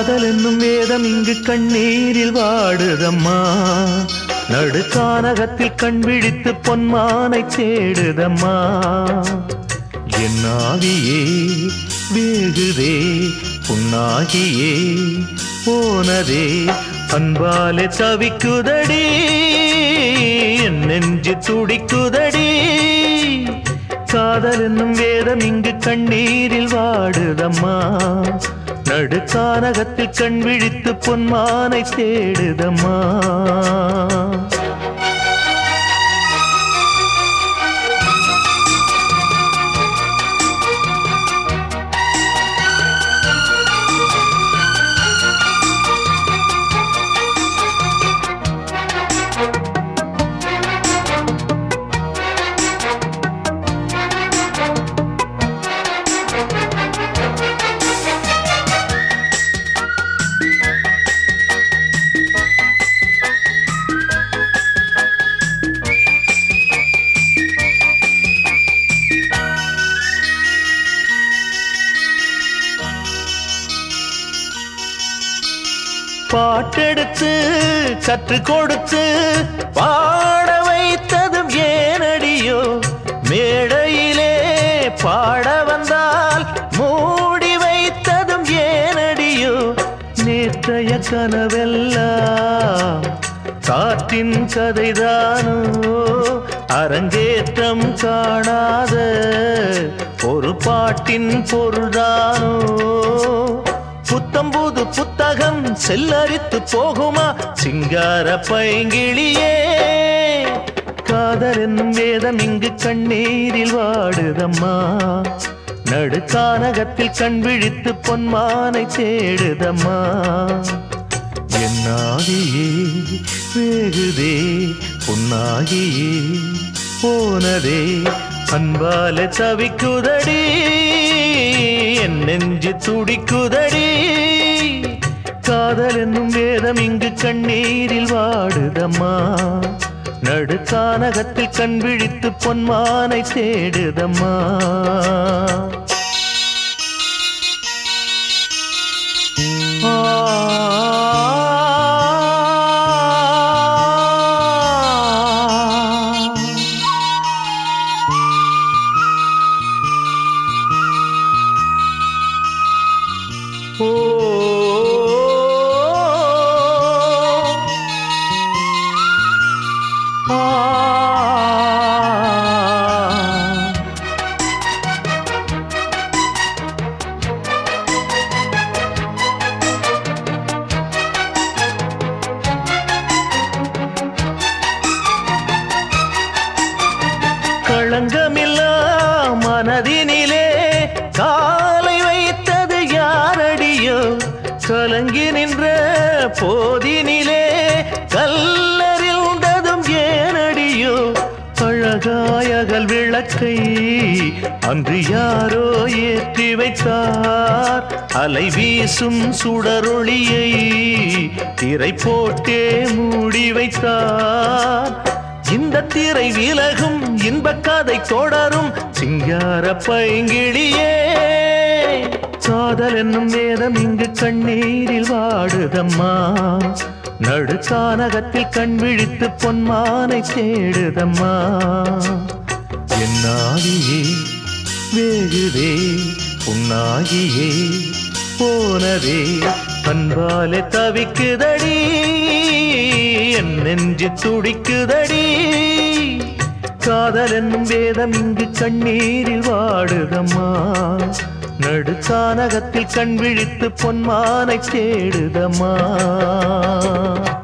காதல் என்னும் வேதம் இங்கு கண்ணீரில் வாடுதம்மா நடுக்கானகத்தில் கண் விழித்து பொன்மானை தேடுதம்மா என் ஆவியே வேகுதே புண்ணாகியே போனதே அன்பாலே தவிக்குதடி என் நெஞ்சு துடிக்குதடி காதல் என்னும் வேதம் இங்கு கண்ணீரில் வாடுதம்மா நடுக்கானகத்தில் கண் விழித்து பொன்மானை தேடுதம்மா பாட்டெடுத்து கற்று கொடுத்து பாட வைத்ததும் ஏனடியோ மேடையிலே பாட வந்தால் மூடி வைத்ததும் ஏனடியோ நேற்றைய கனவெல்லாம் காற்றின் கதைதானோ அரங்கேற்றம் காணாத ஒரு பாட்டின் பொருள்தானோ புத்தம்புது புத்தகம் செல்லரித்து போகுமா சிங்கார பைங்கிளியே காதல் என்னும் வேதம் இங்கு கண்ணீரில் வாடுதம்மா நடுக்கானகத்தில் கண் விழித்து பொன்மானை தேடுதம்மா என் ஆவியே வேகுதே பொன்னாகியே போனதே அன்பால தவிக்குதடி என் நெஞ்சு துடிக்குதடி காதல் என்னும் வேதம் இங்கு கண்ணீரில் வாடுதம்மா நடுக்கானகத்தில் கண் விழித்து பொன்மானை தேடுதம்மா ஆ ஓ ஆ களங்கமில்லா மனதினிலே காலை வைத்தது யாரடியோ கலங்கி நின்ற போதினிலே கல்லறிந்ததும் ஏனடியோ அழகாயகல் விளக்கை அன்று யாரோ ஏற்றி வைத்தார் அலை வீசும் சுடரொளியை திரை போட்டே மூடி வைத்தார் இந்த திரை விலகும் இன்பக் கதை தொடரும் சிங்கார பைங்கிளியே காதல் என்னும் வேதம் இங்கு கண்ணீரில் வாடுதம்மா நடுக்கானகத்தில் கண் விழித்து பொன்மானை தேடுதம்மா என் ஆவியே வேகுதே புண்ணாகியே போனதே அன்பாலே தவிக்குதடி என் நெஞ்சு துடிக்குதடி காதல் என்னும் வேதம் இங்கு கண்ணீரில் வாடுதம்மா நடுக்கானகத்தில் கண் விழித்து பொன்மானை தேடுதம்மா